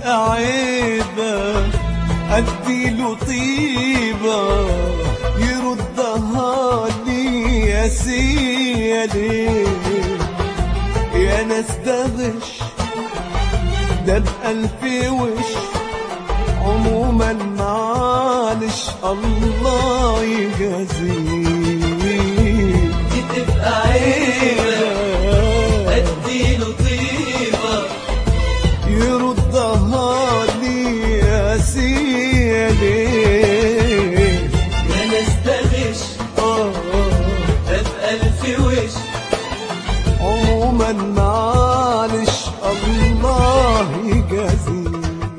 تبقى عيبة اديله طيبة يردها لي يا سيا ليه يا ناس ده غش ده بألف وش عموما معلش الله يجازيه دي تبقى عيبة اديله طيبة يردها لي يا سيدي يا ناس تغش آه ده بألف وش عموما معلش الله يجازيه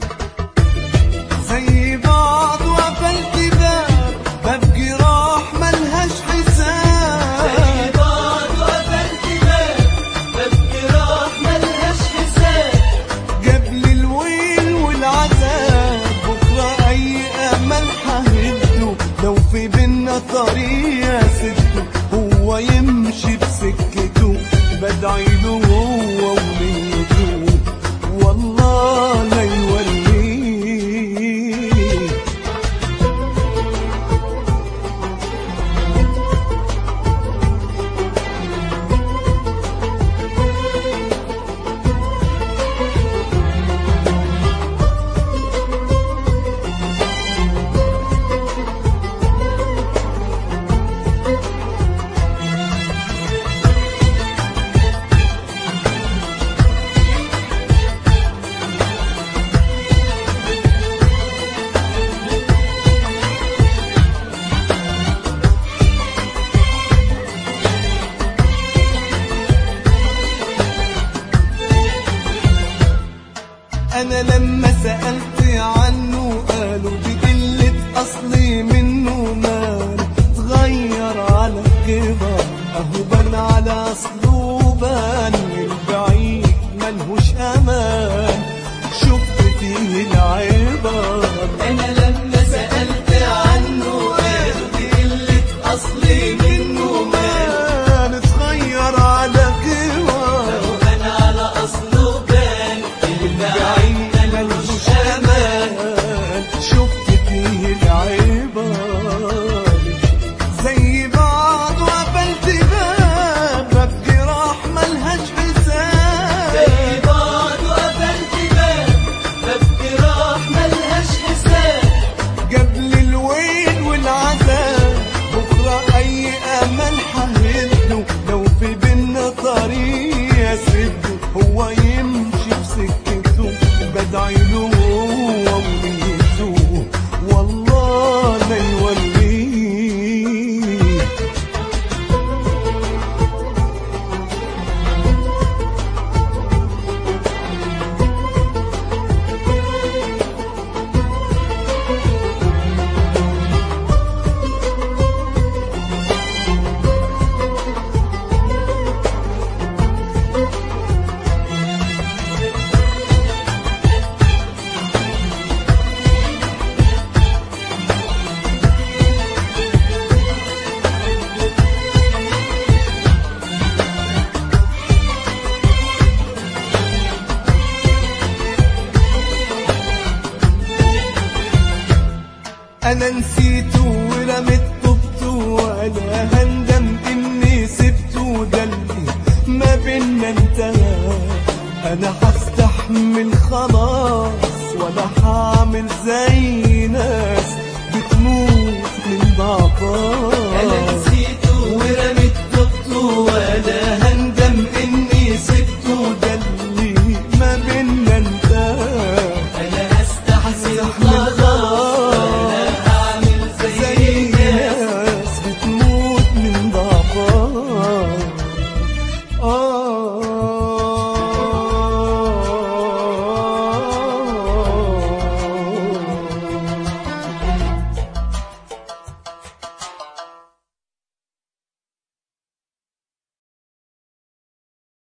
زي بعض وقفلت باب باب جراح ملهاش حساب زي بعض وقفلت باب باب راح ملهاش حساب جاب لي الويل والعذاب بكرة أي أمل ههده لو في بينا طريق سده هو يمشي بسكته بدعي له هو ونيته والله لا يوليه انا لما سألت عنه قالوا دي قلة اصلي منه مال اتغير على كبر اهو بان على اصله بان البعيد ملهوش امان شفت فيه العبر انا لما سألت عنه قالوا دي قلة اصلي منه مال مان اتغير على كبر وانا على اصله بان البعيد ملوش امان شفت فيه العبر زي بعض وقفلت باب باب جراح ملهاش حساب زي بعض وقفلت باب باب راح ملهاش حساب جاب لي الويل والعذاب بكرة أي أمل ههده لو في بينا طريق أسده هو يمشي بسكته بدعي له هو ونيته والله لا يوليه انا نسيته ورميت طوبته وانا هندم اني سبته ده اللي ما بينا انتهى انا هستحمل خلاص ولا هعمل زي ناس بتموت من انا ضعفها نسيته ورميت طبته وانا هندم اني سبته ده اللي ما بينا انتهى انا هستحمل خلاص وانا هعمل زي زي الناس ناس بتموت من ضعفها آه